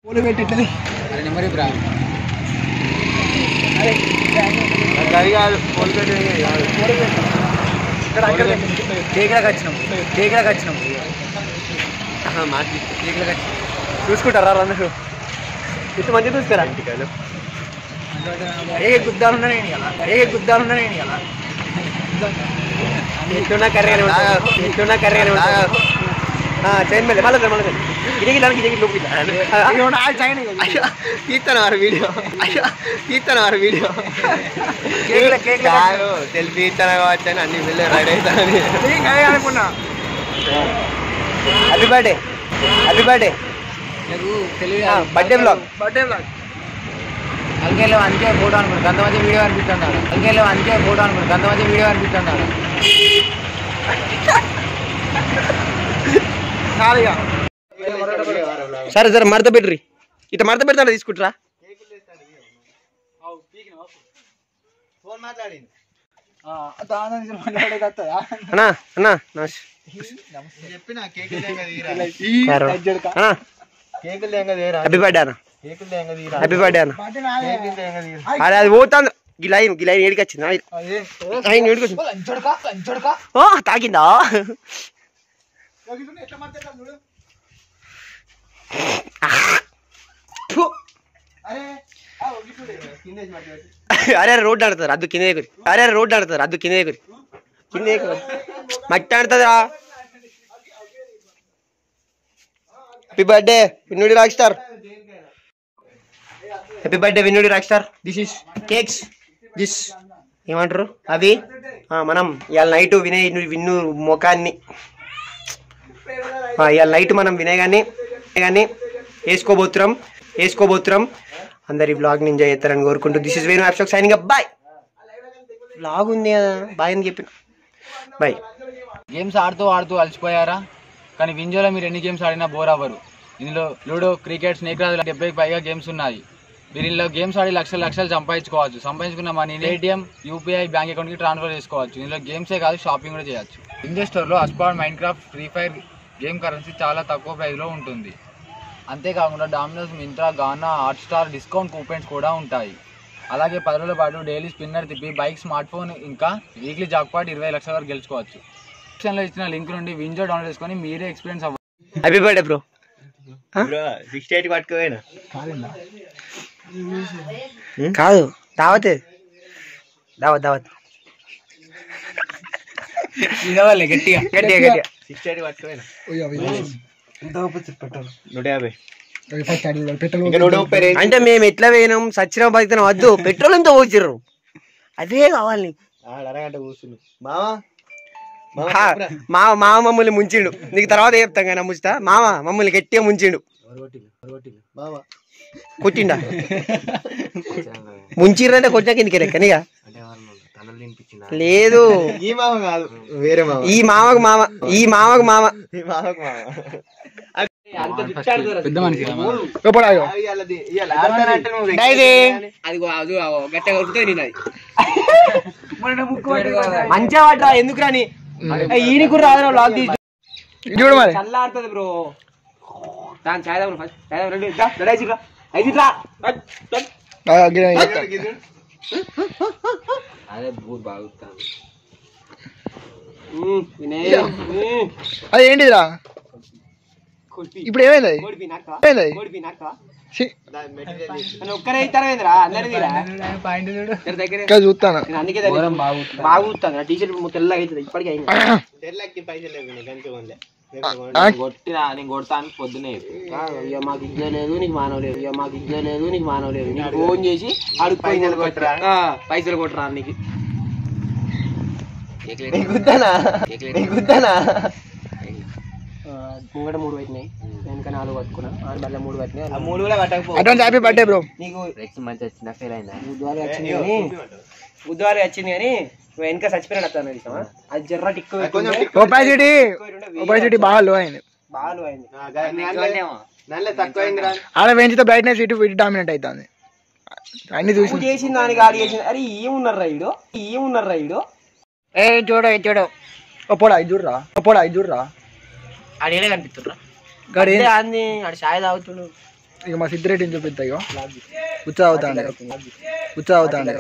పూలు పెట్టింది అది నెంబర్ బ్రా అది కాదు పూలు పెట్టింది కాదు కేకులకు వచ్చినాం కేకులకు వచ్చినాం కేకులకు వచ్చినాం చూసుకుంటారా అందరూ ఇంత మంది చూస్తారా ఏ గుద్దాలున్నా నేను కదా ఏ గుద్దాలున్నా నేను కదా ఎట్టున్నా కర్రీ ఎట్టున్నా కర్రీ చైన్ మళ్ళీ మళ్ళీ మళ్ళీ ఇడికి దానికి ఇడికి లోపు తీస్తాను వారు వీడియో తీస్తాను వారు వీడియో సెల్ఫీ ఇస్తాను కావచ్చు అని అన్ని వెళ్ళి రెడీ అవుతాను అనుకున్నా హ్యాపీ బర్త్డే హ్యాపీ బర్త్డే నాకు తెలివి బర్త్డే బ్లాగ్ బర్త్డే బ్లాగ్ అంకెలో అంతే ఫోటో అనుకుంటు కొంతమంది వీడియో అనిపిస్తున్నాడు అంకెలో అంతే ఫోటో అనుకుంటు కొంతమంది వీడియో అనిపిస్తున్నాడు సరే సరే మడత పెట్టుర్రి ఇట్లా మడత పెడతాడు తీసుకుంటారా అన్నా అన్నా నమస్తే అన్నా హ్యాపీ బర్త్డే అన్న హ్యాపీ బర్త్డే అన్న అరే అది పోతాను ఈ లైన్ ఈ లైన్ ఏడికి వచ్చింది లైన్ ఏడికి వచ్చింది ఓ, తాకిందా ఫు. అరే అరే రోడ్డు ఆడుతుంది అద్దు కింద ఎగురి అరే అరే రోడ్డు ఆడుతుంది అద్దు కింద ఎగురి కింద ఎగురి మట్టి ఆడుతుందా హ్యాపీ బర్త్డే విన్నుడి రాక్ స్టార్ హ్యాపీ బర్త్డే విన్నుడి rock star this is cakes this ఏమంటారు అవి ఆ, మనం ఇవాళ నైట్ వినయ్ విన్ను ముఖాన్ని ఆ, ఇవాళ నైట్ మనం వినయ్ గాని కానీ వేసుకోబోతున్నాం వేసుకోబోతున్నాం అందరి వ్లాగ్ ఎంజాయ్ చేస్తారని కోరుకుంటూ దిస్ ఇస్ వేణు యాప్స్టాక్ సైనింగ్ అప్ బాయ్ వ్లాగ్ ఉంది కదా బాయ్ అని చెప్పిన బాయ్ గేమ్స్ ఆడుతూ ఆడుతూ అలసిపోయారా కానీ వింజోలో మీరు ఎన్ని గేమ్స్ ఆడినా బోర్ అవ్వరు ఇందులో లూడో క్రికెట్ స్నేక్ రాజు డెబ్బైకి పైగా గేమ్స్ ఉన్నాయి మీరు ఇందులో గేమ్స్ ఆడి లక్షలు లక్షలు సంపాదించుకోవచ్చు సంపాదించుకున్న మనీని ఏటీఎం యూపీఐ బ్యాంక్ అకౌంట్కి ట్రాన్స్ఫర్ చేసుకోవచ్చు ఇందులో గేమ్సే కాదు షాపింగ్ కూడా చేయొచ్చు ఇండియా స్టోర్లో అస్పాడ్ Minecraft free fire game currency చాలా తక్కువ ప్రైస్లో ఉంటుంది అంతేకాకుండా Domino's Myntra Gaana Hotstar discount coupons కూడా ఉంటాయి అలాగే పది రోజుల పాటు డైలీ స్పిన్నర్ తిప్పి బైక్ స్మార్ట్ ఫోన్ ఇంకా వీక్లీ జాక్పాట్ ఇరవై లక్షల వరకు గెలుచుకోవచ్చు డిస్క్రిప్షన్లో ఇచ్చిన లింక్ నుండి వింజో డౌన్లోడ్ చేసుకొని మీరే ఎక్స్పీరియన్స్ అవ్వండి happy birthday bro sixty eight పట్టుకోవేనా కాదు దావతే దావత్ దావత్ గట్టిగా గట్టిగా గట్టిగా సిక్స్టీ ఎయిట్ పట్టుకోవేనా నూట యాభై ఇంకా నూట ముప్పై రేంజ్. అంటే మేము ఎట్లా పోయినాం సచ్చినాం బతికినాం వద్దు పెట్రోల్ ఎంతో పోచిర్రు అదే కావాలి నీకు అరగంట కూర్చున్నాం మామ మామ మమ్మల్ని ముంచిండు నీకు తర్వాత చెప్తాం కానీ ముంచుతా మామ మమ్మల్ని గట్టిగా ముంచిండు కొట్టిండా ముంచిర్రంటే కొట్టినా కిందికి లెక్కనిగా లేదు ఈ మామ కాదు వేరే మామ ఈ మామకు మామ ఈ మామకు మామ ఈ మామకు మామ పెద్ద మనిషి అది గట్టిగా కొడుతుంది నేను మంచిగా పడ్డా ఎందుకు రాని ఈయన కూడా రాదు లాక్ తీసి చూడు మరి చల్లారుతుంది బ్రో దాని చాయ్ తాగు ఫస్ట్ చాయ్ తాగు రండి రా రెడీ రా ఐదు రా ఆ, గిన్నె చేస్తా. అదే బూర్ బాగుతాను వినయ్ అది ఏంటిదిరా ఇప్పుడు ఏమైంది అది? కోడి నాకా ఏమైంది అది? కోడి నాకా ఛీ, నన్ను ఒక్కరే ఇస్తారా అందరిది రా పాయింట్ చూడు దగ్గర ఇక్కడ చూస్తాను నేను అందుకే తెలియదు. బాగా ఊతాను టీ షర్ట్ తెల్లగా అవుతుంది ఇప్పటికీ అయింది తెల్లకి పైసలు లేవు గంటే కొనలే ఆ, కొట్టినా నేను కొడతాను పొద్దునే ఇక మాకు ఇజ్జ లేదు నీకు మానవ లేదు ఇక మాకు ఇజ్జ లేదు నీకు మానవ లేదు నీకు ఫోన్ చేసి అడుగు పైసలు కొట్టరా పైసలు కొట్టరా నీకు గుద్దానా గుద్దానా ముంగట మూడు పెట్టినాయి వెనక నాలుగు పట్టుకున్నా ఆరు మళ్ళీ మూడు పెట్టినాయి ఆ మూడు కూడా పట్టకపో అడ్వాన్స్ హ్యాపీ బర్త్డే బ్రో నీకు రెక్స్ మంచి వచ్చిన ఫెయిల్ అయినా బుధవారం వచ్చింది కానీ బుధవారం వచ్చింది కానీ నువ్వు వెనక చచ్చిపోయినా వస్తాను చూసావా అది జర్ర టిక్ కొంచెం ఒపాసిటీ ఒపాసిటీ బాగా లో అయింది బాగా అయింది నల్ల తక్కువ అయింది రా ఆడ పెంచితే బ్రైట్నెస్ ఇటు ఇటు డామినేట్ అవుతుంది అన్ని చూసి నువ్వు చేసిన దానికి ఆడి చేసిన అరే ఏమున్నారు రైడు ఏమున్నారు రైడు ఏ చూడు ఏ చూడు ఒప్పోడా ఇది చూడరా ఒప్పోడా ఇది చూడరా ఆడేనే కనిపిస్తున్నా గడి అంది ఆడు చాయ్ తాగుతుడు ఇక మా సిద్ధిరెడ్డిని చూపిస్తా ఇగో ఉత్సా అవుతాండి ఉత్సా అవుతాండి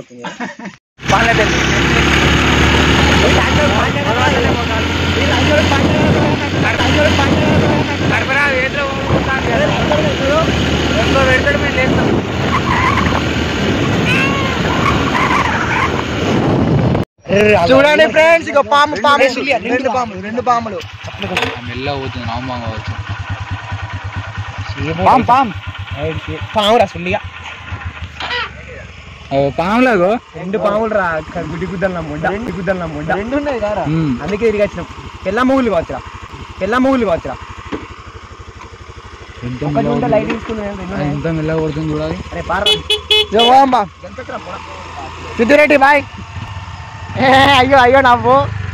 చూడండి ఫ్రెండ్స్ ఇక పాము పాము రెండు పాములు రెండు పాములు మెల్ల పోతుంది నామం కావచ్చు పాము పాము పామురా సుల్లిగా పాములాగో రెండు పాములు రా గుడ్డి గుద్దల ముండ గుడ్డి గుద్దల ముండ రెండు ఉన్నాయి కదా అందుకే తిరిగి వచ్చినాం తెల్ల మూగులు కావచ్చురా తెల్ల మూగులు కావచ్చురా ఒకటి ఉంటే లైట్ తీసుకున్నాం ఎంత మెల్ల కొడుతుంది చూడాలి అరే పారా సిద్ధిరెడ్డి బాయ్ అయ్యో అయ్యో నవ్వు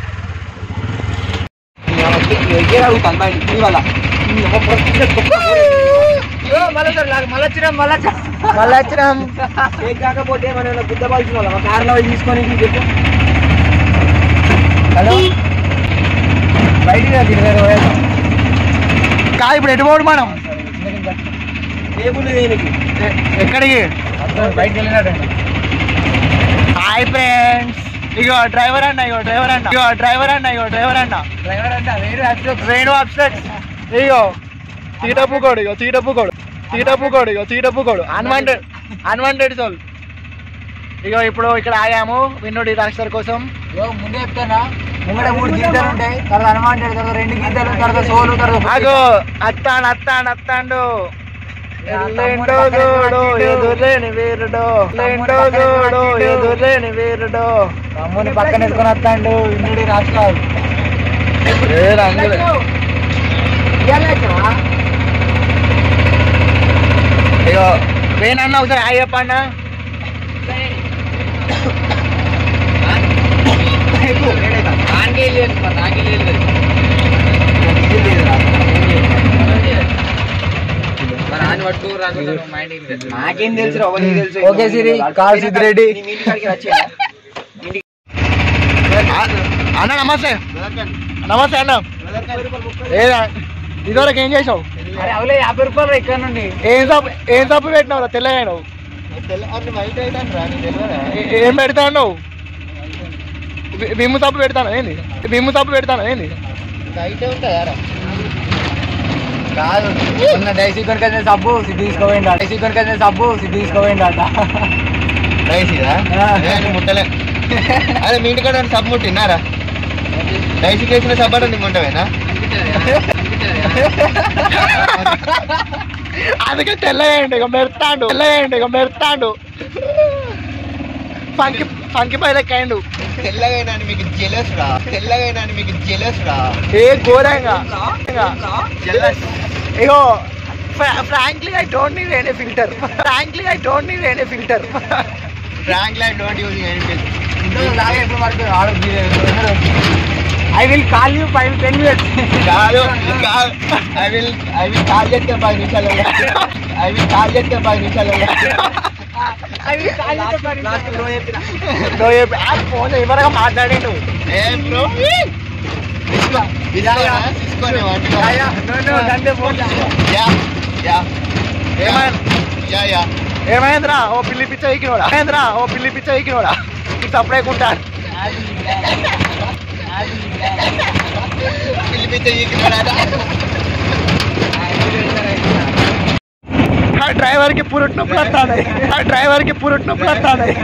మళ్ళీ వచ్చినాం కాకపోతే మన బుద్ధ పాల్సిన వాళ్ళ కార్లో తీసుకొని చెప్పు హలో బయటికి కాదు ఇప్పుడు ఎటు పోడు మనం ఎ- ఎక్కడికి బయటకు వెళ్ళినట్టండి హాయ్ ఫ్రెండ్స్ ఇగో డ్రైవర్ అన్న ఇగో డ్రైవర్ అన్న ఇగో డ్రైవర్ అన్న ఇగో డ్రైవర్ అన్న డ్రైవర్ అంటే వేరే వేణు అప్సెట్ ఇగో చీటప్పు కోడు ఇగో చీటప్పు కోడు చీటప్పు కోడు ఇగో చీటప్పు కోడు అన్వాంటెడ్ అన్వాంటెడ్ సోల్ ఇగో ఇప్పుడు ఇక్కడ ఆగాము విన్నోడి రాక్షర్ కోసం ముందే చెప్తానా ముంగడ మూడు గీతలు ఉంటాయి తర్వాత హనుమాన్ తర్వాత రెండు గీతలు తర్వాత సోలు తర్వాత అగో అత్తాడు అత్తాడు అత్తాడు లేంటో గోడో ఎదురేని వీరుడో లేంటో గోడో ఎదురేని వీరుడో అమ్మని పక్కన వేసుకొని వస్తాడు ఇండి రాష్ట్రాలు ఇగో వేణన్న ఒకసారి హాయ్ చెప్పండి నాకేం తెలుసు తెలుసు ఓకే సిరి కాల్ సిద్ధిరెడ్డి అన్న నమస్తే నమస్తే అన్న ఏదా ఇదివరకు ఏం చేసావు అరే అవలే యాభై రూపాయలు ఇక్కడ నుండి ఏం సబ్బు ఏం సబ్బు పెట్టినావు తెల్లగా వైట్ అయితే రా నీకు తెలియదా ఏ- ఏం పెడతావు వి- విమ్ము సబ్బు పెడతాను ఏంది విమ్ము సబ్బు పెడతాను ఏంది వైట్ ఉంటాయారా కాదు ఉన్న డైసీ కొనుకొచ్చిన సబ్బు సిద్ధి తీసుకోపోయింది డైసీ కొనుకొచ్చిన సబ్బు సిద్ధి తీసుకోపోయింది అట రైసీదా ముట్టలే అరే మీ ఇంటికాడ సబ్ ముట్టినారా రైసీకి వేసిన సబ్బట నీ ముంటవేనా అందుకే తెల్లగా ఉండే ఇక మెరుతాడు తెల్లగా ఉండే ఇక మెరుతాడు ఫంకి ఫంకి పై లెక్కండు తెల్లగైనా అని మీకు జెలస్ రా తెల్లగైనా అని మీకు జెలస్ రా ఏ ఘోరంగా ఇగో frankly I don't need any filter frankly I don't need any filter frank line don't use any I will call you five ten minutes కాదు కాదు I will I will call చేస్తే పది నిమిషాలు ఐ విల్ కాల్ చేస్తే పది నిమిషాలు phone ఎవరగా మాట్లాడిండు ఏ బ్రో తీసుకోనే యా యా ఏమైంది యా యా ఏమైందిరా ఓ పిల్లి పిచ్చ ఎక్కినోడా ఏమైందిరా ఓ పిల్లి పిచ్చ ఎక్కినోడా సపరేకుంటాడు పిలిపితే ఈకినాడా ఆ డ్రైవర్ కి పురుట్ నొప్పులు వస్తాయి ఆ డ్రైవర్ కి పురుట్ నొప్పులు వస్తాయి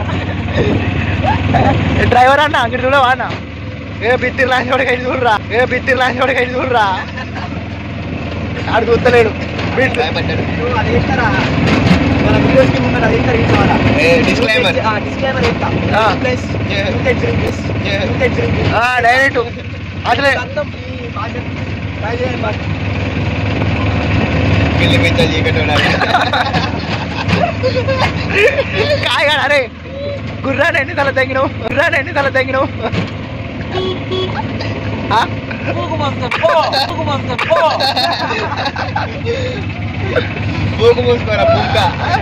డ్రైవర్ అన్న అక్కడ చూడవా అన్న ఏ బిత్తిరి లాంటి వాడికి అయితే చూడరా ఏ బిత్తిరి లాంటి వాడికి అయితే చూడరా ఆడు చూస్తలేడు బిట్ భయపడ్డాడు అది ఇస్తారా మన వీడియోస్ కి ముందర అది ఇస్తారు ఇస్తారా ఏ డిస్క్లైమర్ డిస్క్లైమర్ ఇస్తా ప్లస్ డైరెక్ట్ అసలే పిలిపితే ఈకటోడా కాయ అరే గుర్రాన్ని ఎన్ని తల తగ్గినావు గుర్రాన్ని ఎన్ని తల తగ్గినావు ఆ? బూకు మూసుకోరా బుక్క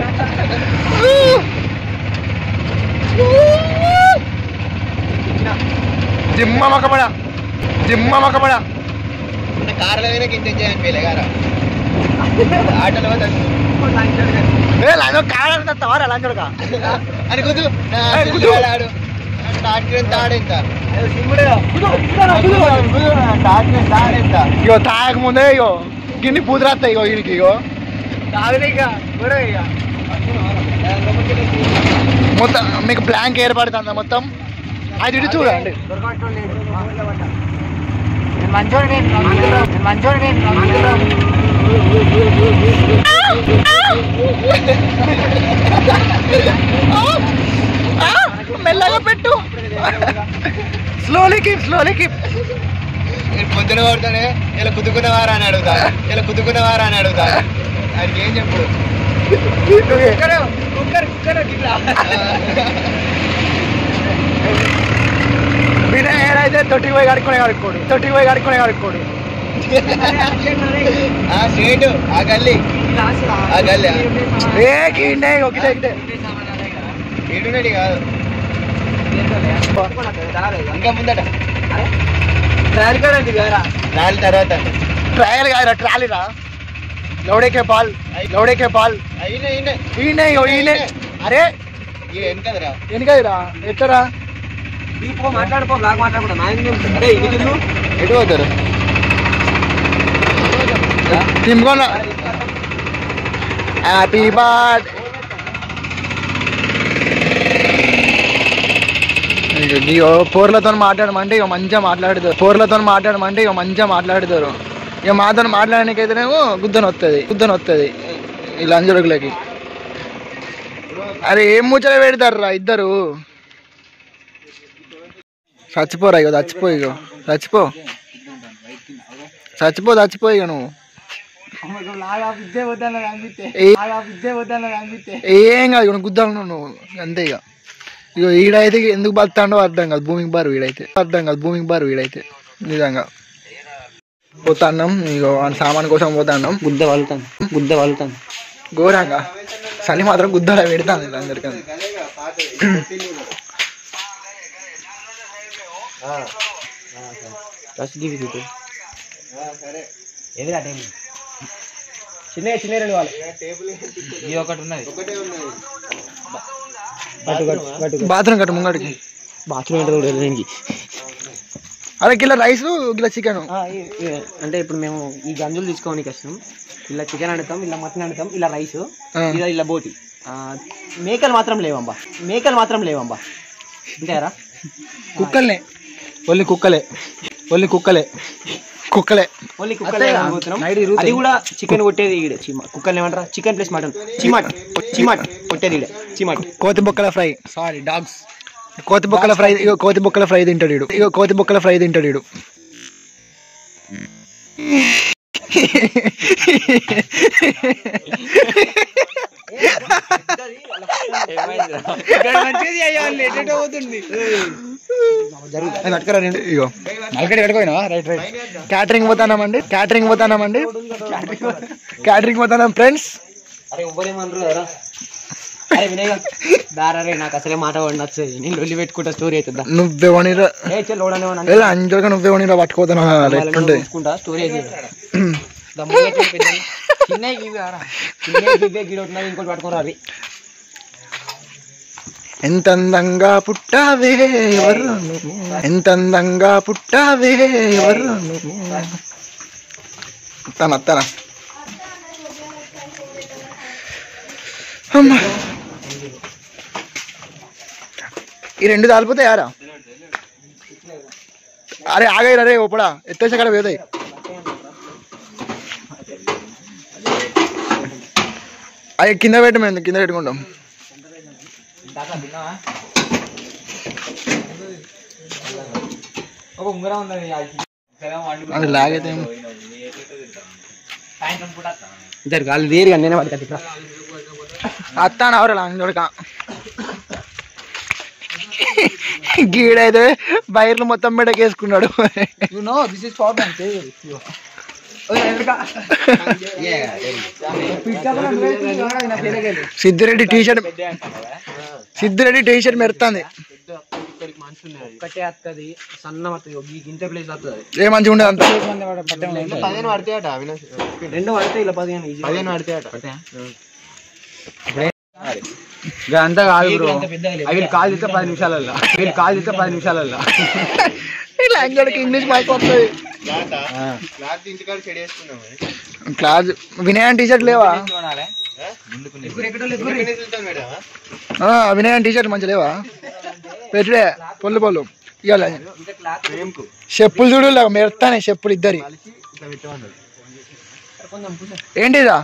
జిమ్మ మొక్కబడ జిమ్మ మొక్కబడ కార్లో అయినా కింద చేయని పేలేగారా ఆటోలో పోతే ఏ లంచ్ కావాలంటే తవారా లంచోడక అని కుదు ఏయ్, కుదు. ఆడు తాటికి తాడెంత తాడెంత ఇగో తాగక ముందే ఇగో గిన్ని పూతురాస్తాయి ఇగో వీడికి ఇగో మొత్తం మీకు బ్లాంక్ ఏర్పడుతుందా మొత్తం అది ఇటు చూడండి మెల్లగా పెట్టు స్లోలీ కీప్ స్లోలీ కీప్ నేను పొద్దున కొడతానే ఇలా కుదుకున్నవారా అని అడుగుతా ఇలా కుదుకున్నవారా అని అడుగుతా ఆయనకి ఏం చెప్పుడు వినయ్ అయితే తొట్టికి పోయి కడుక్కునే కడుక్కోడు తొట్టికి పోయి కడుక్కునే కడుక్కోడు ఆ స్ట్రేట్ ఆ గల్లీ ఆ గల్లీ ఏ గిన్నె ఒకటే ఒకటే ఏడునడి కాదు ఇంకా ముందట నాలుగు తర్వాత ట్రయల్ కాదురా ట్రాలీరా లౌడేకే పాల్ లౌడేకే పాల్ అయినా అయినా ఈయనే ఇగో ఈయనే అరే ఇక వెనకదరా వెనకదిరా ఎట్టరా మాట్లాడుకో బ్లాగ్ మాట్లాడుకుంటా నా అరే ఇది ఎటు పోతారు తిమ్ముకోనా హ్యాపీ బర్త్ ఇగో పోర్లతో మాట్లాడమంటే ఇక మంచిగా మాట్లాడతారు పోర్లతో మాట్లాడమంటే ఇక మంచిగా మాట్లాడతారు ఇక మాతో మాట్లాడడానికైతేనేమో గుద్దన వస్తుంది గుద్దన వస్తుంది ఈ లంజరుకులకి అరే ఏం ముచ్చట పెడతారు రా ఇద్దరు చచ్చిపోరా ఇగో చచ్చిపో ఇగో చచ్చిపో చచ్చిపో చచ్చిపో ఇక నువ్వు ఏ- ఏం కాదు ఇక గుద్దాను నువ్వు అంతే ఇక ఇక ఈడైతే ఎందుకు బతాడో అర్థం కాదు భూమికి బారు వీడైతే అర్థం కాదు భూమికి బారు వీడైతే నిజంగా పోతాన్నాం ఇక వాడి సామాన్ కోసం పోతాన్నాం గుద్ద వలుతాను గుద్ద వలుతాను ఘోరంగా చలి మాత్రం గుద్దలా పెడతాను అందరికీ ఫస్ట్ గివ్ ఇది ఎదురా టైం చిన్న చిన్న రెండు వాళ్ళు ఇది ఒకటి ఉన్నది గట్టు గట్టు గట్టు బాత్రూమ్ కట్ట ముంగడికి బాత్రూమ్ ఏంటో కూడా దీనికి అరే కిలో రైస్ కిలో చికెన్ అంటే ఇప్పుడు మేము ఈ గంజులు తీసుకోవడానికి వస్తున్నాం ఇలా చికెన్ వండుతాం ఇలా మటన్ వండుతాం ఇలా రైస్ ఆ. ఇలా ఇలా బోటి ఆ, మేకలు మాత్రం లేవమ్మా మేకలు మాత్రం లేవమ్మా అంతేరా కుక్కల్ని ఓన్లీ కుక్కలే ఓన్లీ కుక్కలే కుక్కలే ఓన్లీ కుక్కలే అనుకుంటున్నాం. అది కూడా చికెన్ కొట్టేది ఈడే చీమ కుక్కల్ని ఏమంటారా చికెన్ ప్లస్ మటన్ చిమట్ చిమట్ కొట్టేది ఈడే చిమట్ కోతి బొక్కల ఫ్రై సారీ డాగ్స్ కోతి బొక్కల ఫ్రై ఇగో కోతి బొక్కల ఫ్రై తింటాడు ఈడు. ఇగో కోతి బొక్కల ఫ్రై తింటాడు ఈడు. ఇగో నల్కడి కట్టుకోయినా రైట్ రైట్ క్యాటరింగ్ పోతానామండి క్యాటరింగ్ పోతానామండి క్యాటరింగ్ పోతానాం ఫ్రెండ్స్ అరే ఎవ్వరేమనరు కదా అరే వినయ్ దారా రే నాకు అసలే మాట వండచ్చు నేను లొల్లి పెట్టుకుంటా స్టోరీ అవుతుందా నువ్వే వనిరా ఏ చెల్లి ఓడనే ఎలా అంజోగా నువ్వే వనిరా పట్టుకోతానా ఎట్లుంటది చూసుకుంటా స్టోరీ అయితే చిన్న ఇవి ఆరా చిన్న ఇవే గిడవుతున్నా ఇంకోటి పట్టుకుని రాది ఎంత అందంగా పుట్టావే ఎవరు నువ్వు ఎంత అందంగా పుట్టావే ఎవరు నువ్వు అత్తాన అత్తాన అమ్మా ఈ రెండు కాలిపోతాయి యారా అరే ఆగాయి రే ఓపడా ఎత్తేసి అక్కడ పోతాయి అవి కింద పెట్టమేంది కింద పెట్టుకుంటాం ఒక ఉంగరం ఉన్నది అది లాగైతే ఏం- ఇద్దరు కాళ్ళు దేరు కానీ నేనే పట్టుకట్టి ఇక్కడ అత్తాను అవరు లాంగ్ గీడైతే బైర్లు మొత్తం మెడకేసుకున్నాడు you know this is far bank Siddhireddy T shirt Siddhireddy T shirt మెరుతుంది ఒక్కటే వస్తుంది సన్న వస్తుంది ఈ ఇంత ప్లేస్ వస్తుంది ఏ మంచిగా ఉండదు అంత పదిహేను పడతాయట అవినాష్ రెండు పడితే ఇలా పదిహేను ఈజీ పదిహేను పడతాయట ఇక అంతా కాదు బ్రో అవి కాల్ చేస్తే పది నిమిషాలల్లో వీళ్ళు కాల్ చేస్తే పది నిమిషాలల్లో ఇలా అంగడికి ఇంగ్లీష్ మైక్ వస్తుంది క్లాత్ ఇంటికాడ చెడి వేసుకున్నాము క్లాస్ వినయన్ టీషర్ట్ లేవా ఆ, వినయన్ టీషర్ట్ మంచి లేవా పెట్టుడే పొల్లు పొల్లు ఇవాళ చెప్పులు చూడు ఇలా మెరుతానే చెప్పులు ఇద్దరి ఏంటిదా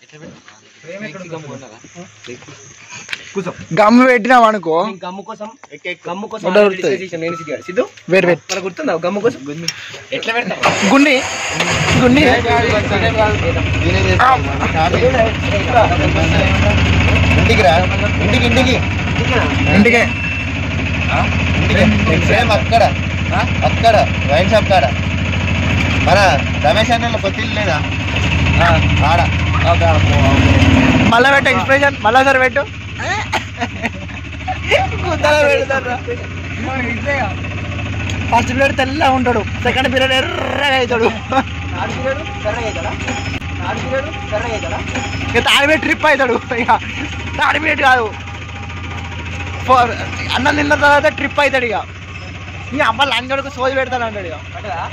గమ్ము పెట్టినాం అనుకో గమ్ము కోసం గమ్ము కోసం వడ్డ already దొరుకుతుంది. discuss చేశాం నేను సిగ్గాడు. సిద్ధు వేరు వేరు మన గుర్తుందా గమ్ము కోసం ఎట్లా పెడతా గుండి గుండి ఇంటికి రా ఇంటికి ఇంటికి ఇంటికే ఇంటికి సేమ్ అక్కడ అక్కడ వైన్ షాప్ కాడ మన రమేష్ అన్న కొత్త ఇల్లు లేదా ఆడ మళ్ళా పెట్టు ఎక్స్ప్రెషన్ మళ్ళా సార్ పెట్టు ఫస్ట్ పీరియడ్ తెల్లగా ఉంటాడు సెకండ్ పీరియడ్ ఎర్రగా అవుతాడు ఇక థర్డ్ పీరియడ్ ట్రిప్ అవుతాడు ఇక థర్డ్ పీరియడ్ కాదు ఫోర్ అన్నం తిన్న తర్వాత ట్రిప్ అవుతాడు ఇక ఈ అమ్మ లంచోడుకు సోది పెడతాడు అంటాడు ఇక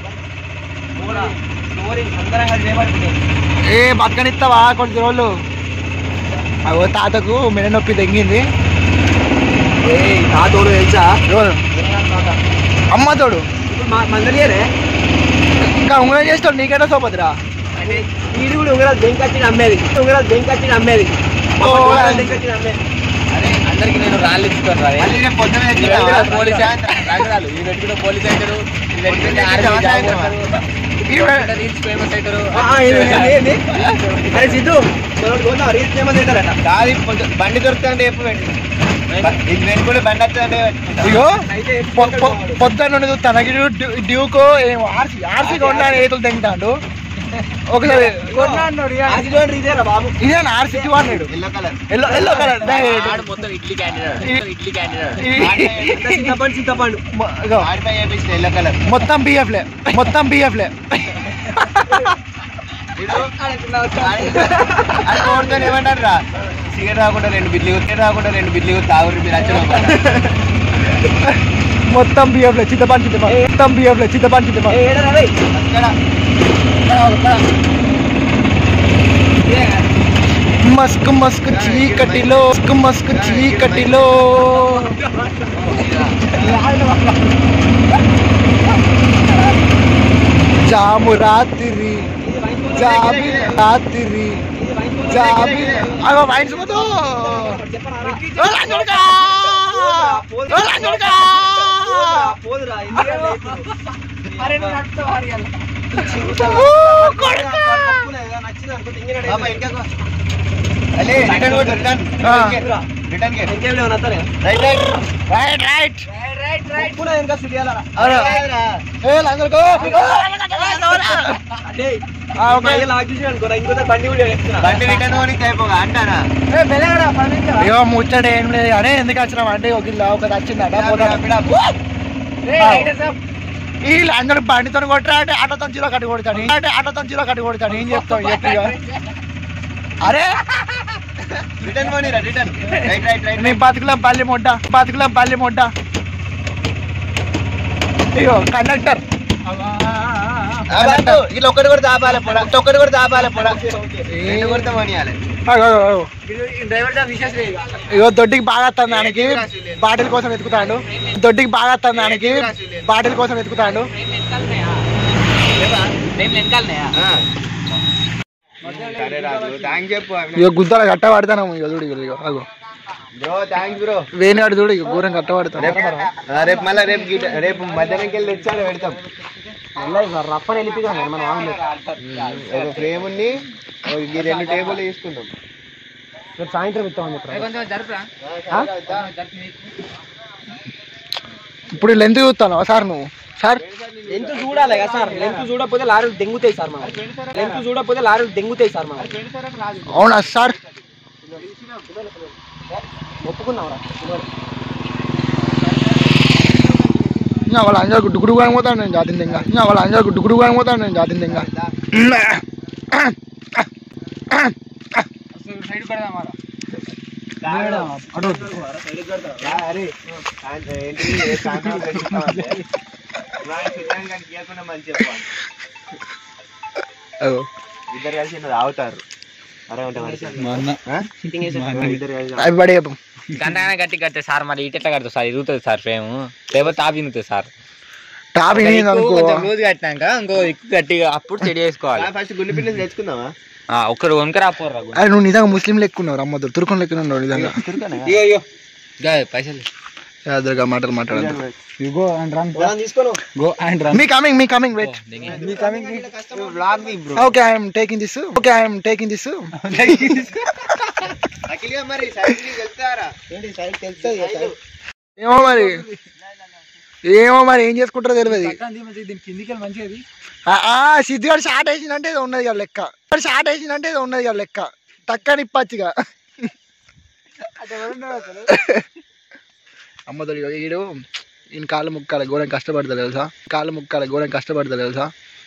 ఏ బతకనిస్తావా కొన్ని రోజులు అగో తాతకు మెడ నొప్పి తెంగింది తాతోడు తెలుసా ఎవరు? అమ్మ తోడు మందలియరే ఇంకా ఉంగరం చేస్తాడు నీకేటో సోపతిరా వీడు కూడా ఉంగరాలు దెంకచ్చి అమ్మేది ఉంగరాలు దెంకచ్చి అమ్మేది ఓ, దెంకచ్చి అమ్మేది అందరికి నేను రాళ్ళు ఇచ్చుకోను మళ్ళీ రేపు పొద్దున తెచ్చినావా? పోలీస్ రాజరాలు ఈ పెట్టుకుంటే పోలీస్ అవుతారు ఈ పెట్టుకుంటే ఆర్మీ జవాన్ జాబ్ అవుతారు. కొడతారు. రీల్స్ ఫేమస్ అవుతారు ఆ, ఏంది, ఏంది, ఏంది? అరే సిద్ధు మనోడు పోతా రీల్స్ ఏమని తింటారట కాదు ఈ పొద్దు- బండి దొరుకుతుంటే చెప్పు పెట్టు ఇది వెనుకుంటే బండి వస్తుంటే ఇగో పొ- పొ- పొద్దున్న నుండి చూస్తాను నాకు ఇటు డ్యూ- డ్యూకో ఏమో ఆర్సీ ఆర్సీ కొన్నా ఏతులు తెంగుతాడు ఒకసారి ఆక్సిడెంట్ ఇదేరా బాబు ఇదే RC two hundred yellow colour yellow yellow colour ఆడు మొత్తం ఇడ్లీ క్యాండిడేట్ ఇడ్లీ క్యాండిడేట్ చింతపండు చింతపండు ఆడిపై చేపించిన ఎల్లో కలర్ మొత్తం బిఎఫ్ లే మొత్తం బిఎఫ్ లే అది కోరుతో ఏమంటారు రా సిగరెట్ రాకుండా రెండు బిడ్లు సిగరెట్ రాకుండా రెండు బిడ్లు తాగురు మీరు వచ్చి మొత్తం బిఎఫ్ లే చింతపండు చింతపండు మొత్తం బిఎఫ్ లే చింతపండు చింతపండు ఏడరా రేయ్? మస్క్ మస్క్ చీకటిలో మస్క్ మస్క్ చీకటిలో జాము రాత్రి జాబి రాత్రి జాబి అగో వైన్స్ పోతూ ఓ లంజోడుకా! ఓ లంజోడుకా! పోదురా ఇండియా ఊ, కొడుకా! నచ్చింది అనుకో తింగినాడు అలే రిటర్న్ కొట్టు రిటర్న్ ఆ. రిటర్న్ కి ఇంకేం లేవు నత్తనే రైట్ రైట్ రైట్ రైట్ ఉప్పునా ఇంకా సుడియాలరా ఏ లంజోడుకో! ఓ, లంజోడుకా! అంటే ఆ, ఓకే. లాక్ చేసి అనుకోరా ఇంకో బండి కూడా వేస్తున్నా బండి రిటర్న్ కొనికి అయిపోగా అంటారా అయ్యో ముచ్చట ఏం లేదు కానీ ఎందుకు వచ్చినాం అంటే ఒక ఇల్లు ఒకటి వచ్చిందట పోతాడు. ఈ అందరూ బండితో కొట్టరా అంటే ఆటోతో జీరో కట్టి కొడతాడు అంటే ఆటోతో జీరో కట్టి కొడతాడు ఏం చెప్తావు చెప్పి ఇక. అరే రిటర్న్ కొనిరా రిటర్న్ రైట్ రైట్ రైట్ నీ బతుకుల బల్లి మొడ్డ బతుకుల బల్లి మొడ్డ అయ్యో కండక్టర్ ఇలా ఒక్కటి కూడా దాపాలి పొడ ఒక్కటి కూడా దాపాలి పొడ రెండు కొడితే కొనియాలి డ్రైవర్ దా విశేష ఇగో దొడ్డికి బాగా వస్తుంది దానికి బాటిల్ కోసం వెతుకుతాడు దొడ్డికి బాగా వస్తుంది దానికి బాటిల్ కోసం వెతుకుతాడు ఆ. సరే రాజు థ్యాంక్ చెప్పు ఇక గుద్దల కట్ట పడతాను ఇక చూడు ఇక ఇగో అగో బ్రో థ్యాంక్స్ బ్రో వేణివాడు చూడు ఇక ఘోరం కట్ట పడతాను రేపు ఆ, రేపు మళ్ళీ రేపు గీట- రేపు మధ్యాహ్నంకి వెళ్ళి తెచ్చాడు పెడతాం రప్పని వెళ్ళిపోయినా మనం ఆమె ఒక ఫ్రేమ్ ఉన్ని ఈ రెండు టేబుల్ తీసుకుంటాం రేపు సాయంత్రం ఇస్తామని చెప్పారు కొంచెం జరుపురా ఇప్పుడు లెంత్ చూస్తాను సార్ నువ్వు సార్ లెంత్ చూడాలి కదా సార్ లెంత్ చూడకపోతే లారీలు దెంగుతాయి సార్ మనం లెంత్ చూడకపోతే లారీలు దెంగుతాయి సార్ మనం అవునా సార్ ఒప్పుకున్నాం రా ఇంకా వాళ్ళ అంజా గుడ్డు గుడుగు అని పోతాను నేను జాతింది ఇంకా ఇంకా వాళ్ళ అంజా గుడ్డు గుడుగు అని పోతాను నేను జాతింది ఇంకా సైడ్ పెడదాం అరే ఏంటి కాంట్రాక్ట్ పెట్టిస్తామంటే ఇవ్వకుండా మంచి చెప్పాలి అగో. ఇద్దరు కలిసి ఉన్నది ఆగుతారు అరే ఉంటే మరి ఇద్దరు కలిసి అవి పడే చెప్పు. గంటగానే గట్టి కడితే సార్ మరి ఇటు ఎట్లా కడుతుంది సార్ ఇరుగుతుంది సార్ ఫ్రేమ్ లేకపోతే తాపి ఇరుగుతుంది సార్ టాప్ ఒక ఇది దిక్కు అనుకో కొంచెం లూజ్ కట్టినాక ఇంకో దిక్కు గట్టిగా అప్పుడు చెడి చేసుకోవాలి ఫస్ట్ గుండె పిల్లలు తెచ్చుకుందామా ఆ, ఒక్కరు కొనుకరా పోర్రా అరే నువ్వు నిజంగా ముస్లిం లెక్కున్నావు రమ్మద్దు తుర్కం లెక్కున్నావు నిజంగా గా పైసలు యాదరగా మాటలు మాట్లాడద్దు గో అండ్ రన్ తీసుకోను go and run me coming me coming wait me coming blog me bro okay I'm taking this okay I'm taking this అఖిల్గా మరి సైడ్ వెళ్తారా ఏంటి సైడ్ తెలుస్తుంది ఏమో మరి ఏమో మరి ఏం చేసుకుంటారో తెలియదు దీని కిందికి మంచిగా సిద్ధిగాడు షార్ట్ వేసిందంటే ఇది ఉన్నది కదా లెక్క వాడు షార్ట్ వేసిందంటే ఇది ఉన్నది కదా లెక్క టక్కని ఇప్పచ్చుగా అమ్మతోడు ఇగో ఈడు ఈయన కాళ్ళు ముక్కాల ఘోరం కష్టపడతాడు తెలుసా కాళ్ళు ముక్కాల ఘోరం కష్టపడతాడు తెలుసా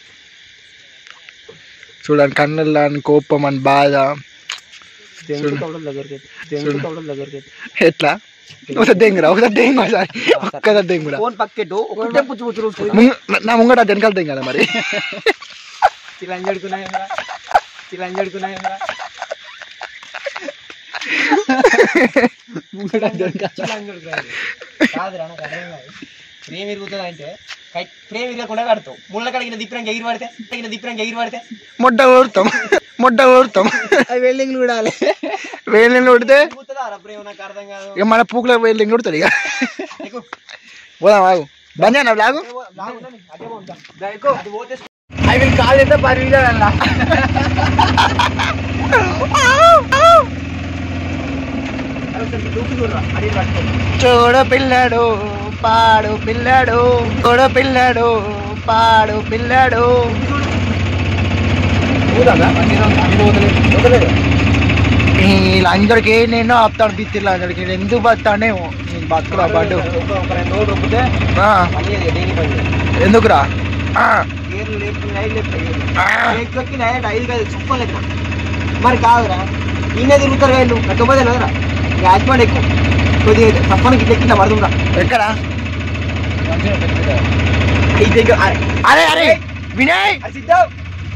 చూడండి కన్నుల్లో అని కోపం అని బాధ ఎట్లా ఒకసారి దెంగురా ఒకసారి దెంగు ఒకసారి ఒక్కసారి దెంగురా ఫోన్ పక్కెట్టు ఒకటే పుచ్చు పుచ్చు ముంగ- నా ముంగట వెనకాల దెంగాల మరి చిలంజడుకున్నాయేమరా చిలంజడుకున్నాయేమరా కాదురా నాకు అర్థం కాదు ప్రేమ ఇరుగుతుంది అంటే కై- ప్రేమ ఇరగకుండా కడతావు ముళ్ళ కడిగిన దిప్పినాక ఎగిరి పడితే తగిన దిప్పినాక ఎగిరి పడితే మొడ్డ ఊరుతాం మొడ్డ ఊరుతాం అది వెల్డింగ్ చూడాలి వేలింగ్ కొడితే ఇరుగుతుందా రా ప్రేమ నాకు అర్థం కాదు ఇక మన పూకులో వేలింగ్ కొడతాడు ఇక పోదాం ఆగు బంద్ చేయనా లాగు అది పోతే ఐ విల్ కాల్ ఎంత పరి అలా దూకి చూడరా అది పట్టుకో చూడు పిల్లడు పాడు పిల్లడు చూడు పిల్లడు పాడు పిల్లడు ఈ లంజడికి నేను ఆపుతాడు బిత్తి లంజడికి ఎందుకు బతాడేమో నేను బతుకురా పడ్డు ఒక ఒక రెండు రోజులు రొప్పితే ఆ, పని చేయదు, దేనికి పని చేయదు. ఎందుకురా ఆ, గేర్లు లేపి నైట్ లేపి ఆ. లేకపోతే నైట్ ఐదు కాదు చుక్కలు లెక్క మరి కాదురా ఈయన తిరుగుతారు వీళ్ళు కట్టపోతే కదరా యాజ్మాన్ ఎక్కువ కొద్దిగా తప్పని గిట్ల కింద పడుతుందా ఎక్కడ ఐదు దగ్గర అరే అరే వినయ్ సిద్ధం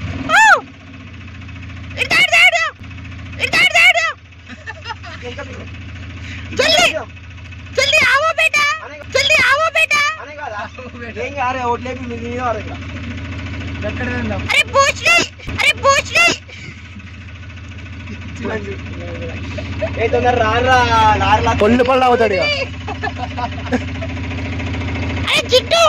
జల్దీ ఆవో బేటా జల్దీ ఆవో బేటా అనే కాదా ఏం కారే ఓట్లేపి మీ మీద వాడు ఇక్కడ अरे पूछ नहीं अरे पूछ नहीं ఏ తొందర రారా లారీలా పొల్లు పళ్ళు అవుతాడు ఇక अरे चिट्टू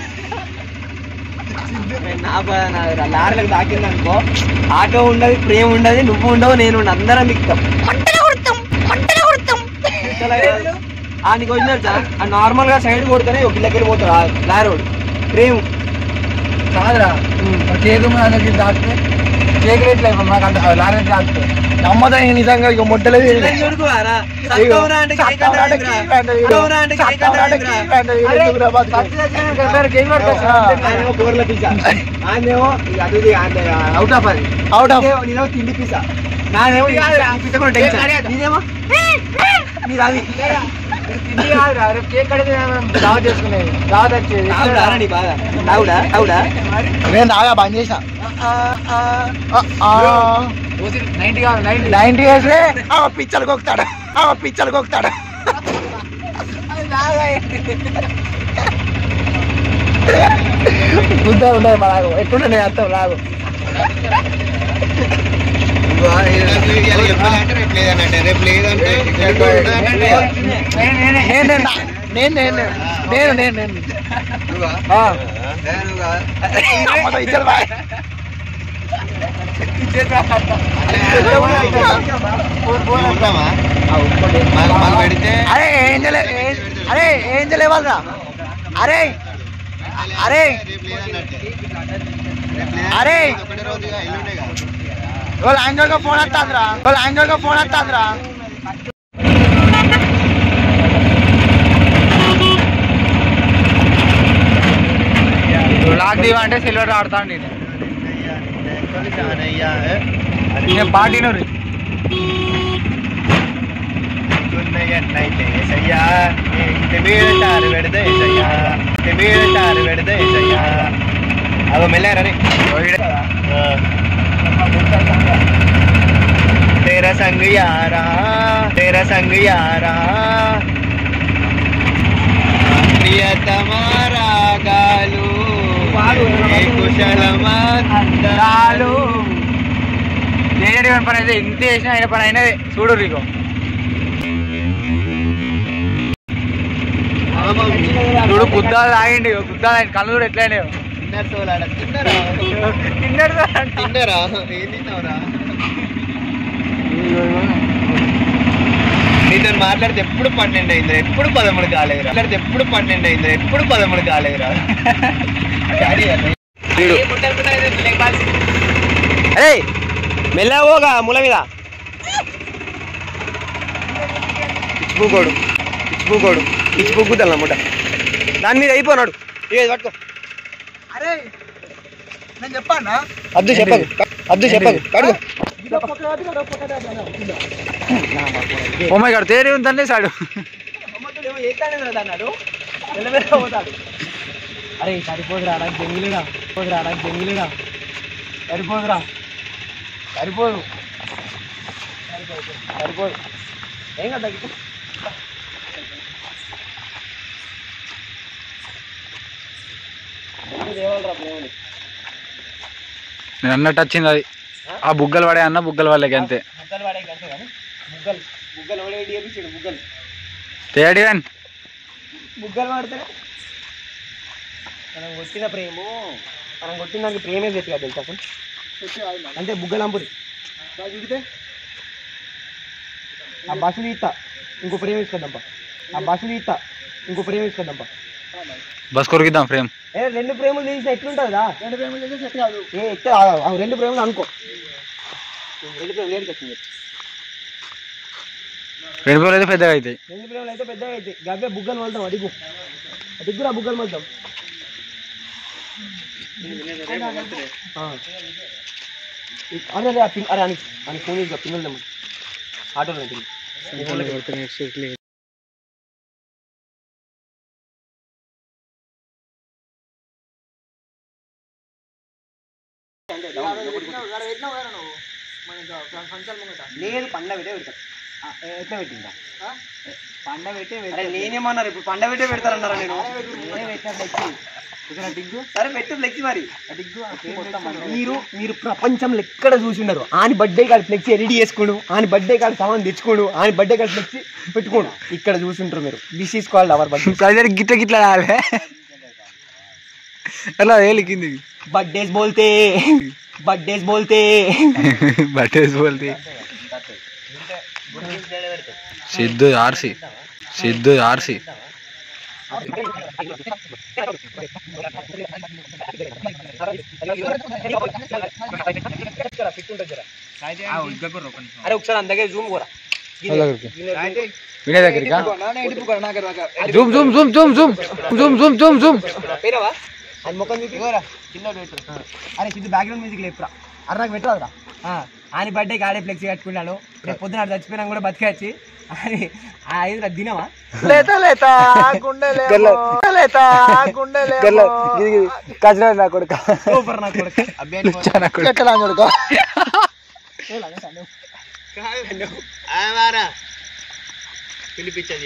నా బాధ నాదిరా. లారీలకు తాకింది అనుకో ఆటో ఉండదు ప్రేమ ఉండదు నువ్వు ఉండవు నేను ఉండదు. అందరం దిక్తాం मंटल उड़तम मंटल उड़तम ఆ నీకు వచ్చినట్ట ఆ నార్మల్ గా సైడ్ కొడితేనే ఒక కిలోకి వెళ్ళిపోతాడు ఆ లారీ వాడు ప్రేమ కాదురా కేక్ అందరికి దాటితే కేక్ రేట్లు అయిపోయి మాకు అంత లారీ దాటితే నమ్మదా నిజంగా ఇక మొట్టలేదు అవుట్ ఆఫ్ అది అవుట్ ఆఫ్ నేనేమో తిండి పిసా నాదేమో ఈ పిస కూడా టెన్షన్ నేనేమో నీది అది తిండి కాదురా రేపు కేక్ కడితే దావత్ చేసుకునేది దావత్ వచ్చేది ఆవుడా నీ బాధ ఆవుడా ఆవుడా నేను రాగా బంద్ చేసిన నైన్టీ కాదు నైన్టీ నైన్టీ ఇయర్స్ ఆ పిచ్చలు కొక్కుతాడు ఆ పిచ్చలు కొక్కుతాడు బుద్ధాలు ఉన్నాయి మా లాగు ఎట్లుండే అర్థం లాగు నేను నేను నేను నేను నేను నేను నేను ఆ. అమ్మతో ఇచ్చారు బాయ్ అరే ఏం చేయలే ఏం- అరే ఏం చేయలేవాళ్ళరా అరే అరే అరే వాళ్ళ యాంగల్ గా ఫోన్ వస్తుందిరా వాళ్ళ యాంగల్ గా ఫోన్ వస్తుందిరా లాక్ దీవా అంటే సిల్వర్ ఆడతాను నేను నేను పాటిను అదో మెల్లారని तेरा संग यारा तेरा संग यारा ప్రియతమారా గాలు కుశలమంతరాలు చేయడం పని అయితే ఇంత చేసినా అయిన పని అయినది చూడు రీకో చూడు గుద్దాలు తాగిండి గుద్దాలు ఆయన కళ్ళు కూడా ఎట్లయినా తిన్నరా తిన్నాడు తిన్నరా ఏం తిన్నావురా నీతో మాట్లాడితే ఎప్పుడు పన్నెండు అయింది ఎప్పుడు పదమూడు కాలేదురా మాట్లాడితే ఎప్పుడు పన్నెండు అయింది ఎప్పుడు పదమూడు కాలేదురా అరే మెల్లవోగా ముల మీద పిచ్చిపూకోడు పిచ్చిపూకోడు పిచ్చిపూకుతాను అన్నమాట దాని మీద అయిపోనాడు ఏ పట్టుకో అరే నేను చెప్పానా అద్దు చెప్పకు అద్దు చెప్పకు కడుగు ఓ మై గాడ్ తేరి ఉందండి సాడు అరే సరిపోదురా నాకు జంగిలిరా పోదురా నాకు జంగిలిరా సరిపోదురా సరిపోదు సరిపోదు ఏం కదా నేను అన్నట్టు వచ్చింది అది ఆ బుగ్గలు పడే అన్న బుగ్గలు వాళ్ళకి అంతే బుగ్గలు పడే అంతే కానీ బుగ్గలు బుగ్గలు పడే చేపించాడు బుగ్గలు తేడి వన్ బుగ్గలు పడితే మనం కొట్టిన ప్రేమ మనం కొట్టిన దానికి ప్రేమే తెచ్చు కదా తెలుసా అసలు అంటే బుగ్గలు అంపురి చూడితే ఆ బస్సులు ఇస్తా ఇంకో ప్రేమ ఇస్తుందమ్మా ఆ బస్సులు ఇస్తా ఇంకో ప్రేమ ఇస్తుందమ్మా బస్ కొరికిద్దాం ఫ్రేమ్ ఏ రెండు ప్రేమలు తీసి ఎట్లుంటుందా రెండు ప్రేమలు చేసి సెట్ కాదు ఏ ఎట్లా ఆ రెండు ప్రేమలు అనుకో రెండు ప్రేమలు ఏడికి వచ్చింది రెండు రోజులు అయితే పెద్దగా అవుతాయి రెండు ప్రేమలు అయితే పెద్దగా అయితే గవ్వే బుగ్గలు మళ్తాం అడిగు అడిగురా బుగ్గలు మళ్తాం ఆ. అరే అరే ఆ పిన్ అరే అని అని ఫోన్ చేసి పిల్లలు తెమ్మ ఆటోలో పిల్లలు లేదు పండ పెట్టే పెడతారు ఎట్లా పెట్టిందా పండ పెట్టే అరే నేనేమన్నారు ఇప్పుడు పండ పెట్టే పెడతారన్నారా నేను నేనే పెట్టిన ఫ్లెక్సీ డిగ్గు సరే పెట్టు ఫ్లెక్సీ మరి మీరు మీరు ప్రపంచంలో ఎక్కడ చూసి ఉన్నారు ఆని బర్త్డే కాదు ఫ్లెక్సీ రెడీ చేసుకోడు ఆని బర్త్డే కాదు సామాన్ తెచ్చుకోడు ఆని బర్త్డే కాదు ఫ్లెక్సీ పెట్టుకోడు ఇక్కడ చూసుంటారు మీరు this is called our birthday అదే గిట్ల గిట్ల రాలే అలా వేలి కిందికి బర్త్డేస్ బోల్తే బర్త్డేస్ బోల్తే బట్టేసి బోల్తి సిద్ధు ఆర్సి సిద్ధు ఆర్సి అరే ఒకసారి అందగే జూమ్ కూడా వినే దగ్గరికి zoom zoom zoom zoom zoom zoom zoom zoom zoom పోయినావా అది ముఖం చూపి కింద పెట్టు అరే సిద్ధు బ్యాక్గ్రౌండ్ మ్యూజిక్ లేపురా అరే నాకు పెట్టరాదురా ఆయన బర్త్డేకి ఆడే ఫ్లెక్సీ కట్టుకున్నాను రేపు పొద్దున ఆడు చచ్చిపోయినా కూడా బతికేచ్చి అని ఆ ఐదు దినమా లేత లేత గుండెలేమో లేత గుండెలేమో కజిన నా కొడుక సూపర్ నా కొడుక ఎట్లా చూడుకో పిలిపించది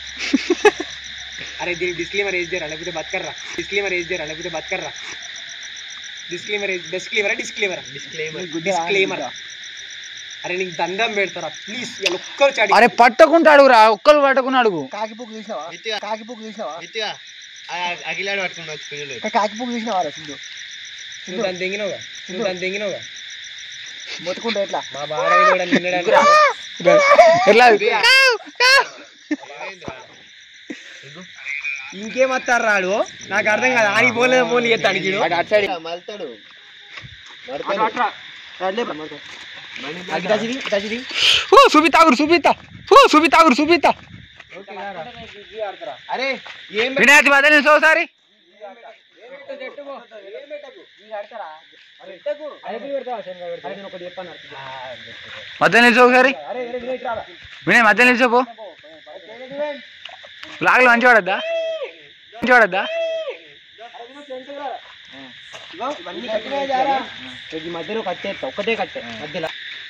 అరే దీనికి డిస్క్లైమర్ ఏజ్ చేయరా లేకపోతే బతకర్రా డిస్క్లైమర్ ఏజ్ చేయరా లేకపోతే బతకర్రా డిస్క్లైమర్ ఏజ్ డిస్క్లైమరా డిస్క్లైమరా డిస్క్లైమర్ డిస్క్లైమర్ అరే నీకు దండం పెడతారా ప్లీజ్ ఇలా ఒక్కరు చాడి అరే పట్టకుండా అడుగురా ఒక్కరు పట్టకుండా అడుగు కాకిపుక్ తీసినావా కాకిపుక్ తీసినావా అఖిలాడు పట్టుకుని వచ్చి పిల్లలు కాకిపుక్ తీసినావా రా సింధు నువ్వు దాన్ని తెంగినవుగా నువ్వు దాన్ని తెంగినవుగా మొత్తుకుంటే ఎట్లా మా బాడ కూడా నిన్నడానికి ఎట్లా ఇంకేం వస్తారు రాడు నాకు అర్థం కాదు ఆని ఫోన్ ఫోన్ చేస్తానికి మళ్తాడు ఓ చూపితాగురు చూపితా ఓ చూపితాగురు చూపితా అరే ఏం వినాయక బదలు ఒకసారి మధ్య నిల్చో ఒకసారి వినయ్ మధ్య నిల్చోపో లాగలు మంచి వాడద్దా మంచి వాడద్దా ఇవన్నీ కట్టినాయి జారా. ఈ మధ్యలో కట్టేస్తా ఒక్కటే కట్టే మధ్యలో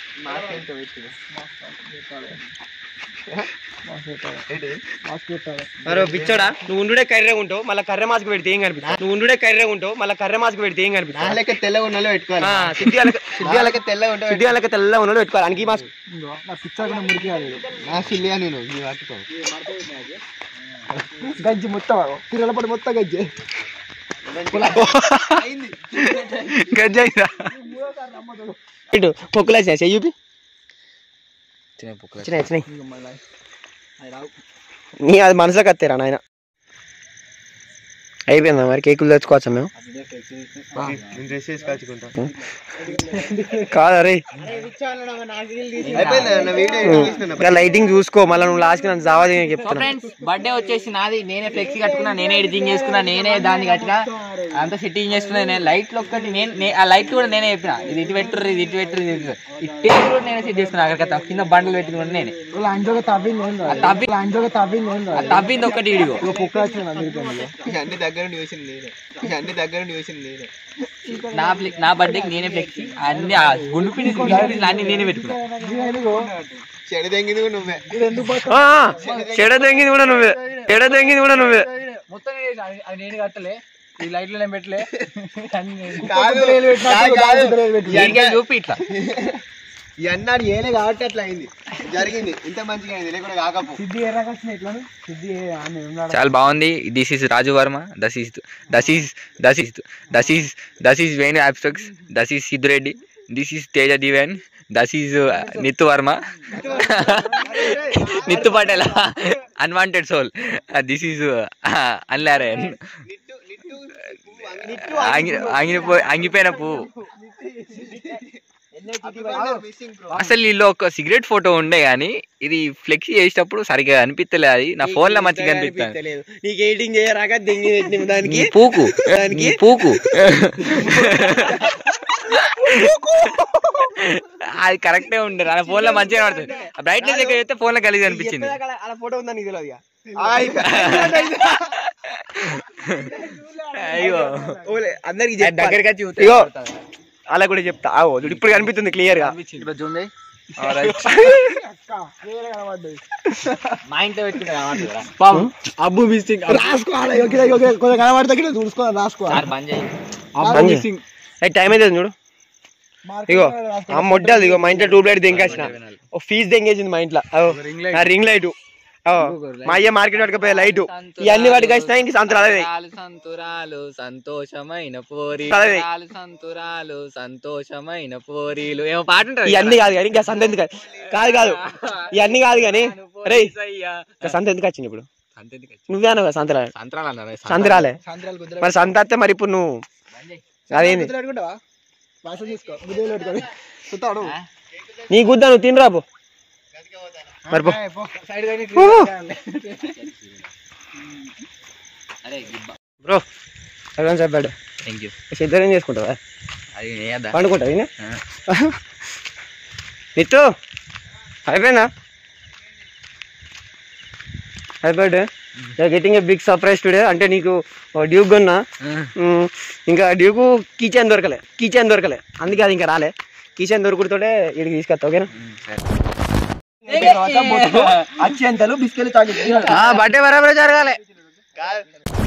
మరో పిచ్చోడా నువ్వు ఉండుడే కర్రెగా ఉంటావు మళ్ళీ కర్రె మాస్క్ పెడితే ఏం కనిపిస్తుంది నువ్వు ఉండుడే కర్రెగా ఉంటావు మళ్ళీ కర్రె మాస్క్ పెడితే ఏం కనిపిస్తుంది నాలకే తెల్లగా ఉన్నలో పెట్టుకోవాలి ఆ, సిద్ధి వాళ్ళకి సిద్ధి వాళ్ళకి నాలకే తెల్లగా ఉంటే సిద్ధి వాళ్ళకి తెల్ల ఉన్నాడు పెట్టుకోవాలి అనకి మాస్క్ నా పిచ్చకుండా మురికి కాదు నా సిల్లియా నేను నీ పట్టుకో గజ్జి మొత్తం తిరగల పడి మొత్తం గజ్జి గజ్జాయిరా ఇటు పొక్కులు వచ్చినాయి చెయ్యి వచ్చినాయి వచ్చినాయి నీ అది మనసులోకి వస్తారా నాయన అయిపోయిందా మరి కేకులు తెచ్చుకోవచ్చా మేము డ్రెస్ వేసి కాచుకుంటా కాదా రే అయిపోయింది నా వీడియో ఇంకా లైటింగ్ చూసుకో మళ్ళీ నువ్వు లాస్ట్కి నన్ను జావా చేయని చెప్తున్నా ఫ్రెండ్స్ బర్త్డే వచ్చేసి నాది నేనే ఫ్లెక్సీ కట్టుకున్నా నేనే ఎడిటింగ్ చేసుకున్నా నేనే దాన్ని కట్టినా అంతా సెట్టింగ్ చేసుకున్నా నేను లైట్లు ఒక్కటి నేను నే- ఆ లైట్ కూడా నేనే చెప్పిన ఇది ఇటు పెట్టుర్రు ఇది ఇటు పెట్టుర్రు ఇది ఇటు ఈ టేబుల్ కూడా నేనే సెట్ చేసుకున్నా అక్కడ కింద బండలు పెట్టింది కూడా నేనే అంజోగా తవ్వింది ఏం ఆ తవ్వి అంజోగా తవ్వింది ఏం ఆ తవ్వింది ఒక్కటి ఇడిగో కుక్క వచ్చింది అందరికీ అన్ని దగ్గర నుండి చూసింది నేనే అన్ని దగ్గర నుండి చూసింది నేనే నా ఫ్లెక్ నా బర్త్డేకి నేనే ఫ్లెక్సీ అన్ని ఆ గుండు పిండి గుండు పిండి అన్ని నేనే పెట్టుకున్నా చెడు తెంగింది కూడా నువ్వే ఆ, చెడ తెంగింది కూడా నువ్వే చెడ తెంగింది కూడా నువ్వే మొత్తం నేనే చేసా. అది- అది నేను కట్టలే ఈ లైట్లు నేను పెట్టలే అన్ని నేను. కాదు కాదు, కాదు. ఈ దీనికి అన్న- చూపి ఇట్లా ఈ అన్నాడు ఏలే కాబట్టి అట్లా అయింది జరిగింది ఇంత మంచిగా అయింది లేకుండా కాకపో సిద్ధి ఎర్రగా వచ్చినాయి ఇట్లా సిద్ధి ఆమె ఉన్నాడు చాలా బాగుంది this is Raju Varma this is this is this is this is this is Venu అబ్స్ట్రక్ట్స్ this is Siddhureddy this is Teja దివెన్ this is Nittu Varma Nittu Patel unwanted soul this is అన్లారన్ అంగిపో అంగిపోయిన పువ్వు అసలు వీళ్ళు ఒక సిగరెట్ ఫోటో ఉండే గానీ ఇది ఫ్లెక్సీ చేసేటప్పుడు సరిగా అనిపించలేదు అది నా ఫోన్ లో మంచిగా అనిపిస్తాను తెలియదు నీకు ఎయిటింగ్ చేయరాక దెంగి పెట్టిన దానికి నీ పూకు దానికి నీ పూకు అది కరెక్టే ఉండే నా ఫోన్ లో మంచిగా పడుతుంది బ్రైట్నెస్ ఎక్కువ చేస్తే ఫోన్ లో కలిసి అనిపించింది చెప్పేదాకా అలా ఫోటో ఉందని నీకు తెలియదు ఇక. అయ్యో ఓలే, అందరికి చెప్పాలి. దగ్గరికి వచ్చి చూస్తే ఇగో అలా కూడా చెప్తా ఆగో చూడు ఇప్పుడు కనిపిస్తుంది క్లియర్ గా ఇప్పుడు జూమ్ చేయి మా ఇంట్లో పెట్టుకుంటా పాపం అబ్బు మిస్సింగ్ రాసుకోవాలి ఓకే ఓకే కొంచెం కనబడితే గిట్ల చూసుకోవాలి రాసుకోవాలి సార్ బంద్ చేయి టైం అయితే చూడు ఇగో ఆ మొడ్డలు ఇగో మా ఇంట్లో ట్యూబ్ లైట్ దెంకేసిన ఓ ఫీజు దెంగేసింది మా ఇంట్లో అగో, నా రింగ్ లైట్ మా అయ్య మార్కెట్ పట్టుకపోయే లైట్ ఇవన్నీ వాటికి వచ్చినా ఇంక సంతరాలు అదే. సంతురాలు సంతురాలు సంతోషమైన పోరి అదే. సంతురాలు సంతోషమైన పోరీలు ఏమో పాట ఉంటుంది ఇవన్నీ కాదు కానీ ఇంకా సంత ఎందుకు కాదు కాదు ఇవన్నీ కాదు కానీ రే ఇంకా సంత ఎందుకు వచ్చింది ఇప్పుడు నువ్వే అన్నావు కదా సంతరా సంతరాలు అన్నారు సంతరాలే సాయంత్రాలు గుద్దలు మరి సంత వస్తే మరి ఇప్పుడు నువ్వు అదేంది గుద్దలు పెట్టుకుంటావా భాష తీసుకో గుద్దలు పెట్టుకొని చూస్తాడు నీ గుద్దా నువ్వు తినరా పో మరి పో సైడ్ కానీ పో. బ్రో అడ్వాన్స్ చెప్పాడు థ్యాంక్ యూ సిద్ధం చేసుకుంటావా అది నేయద్దా పండుకుంటా ఈయన నిత్తు అయిపోయిందా అయిపోయాడు getting a big surprise today అంటే నీకు డ్యూక్ కొన్నా ఉమ్, ఇంకా డ్యూక్ కీచెన్ దొరకలే కీచెన్ దొరకలే అందుకే అది ఇంకా రాలే కీచెన్ దొరుకుడుతోటే ఇక్కడికి తీసుకొస్తా ఓకేనా అత్యంతలు బిస్కెట్ తాగి బట్టే బరాబరే జరగాలి కాదు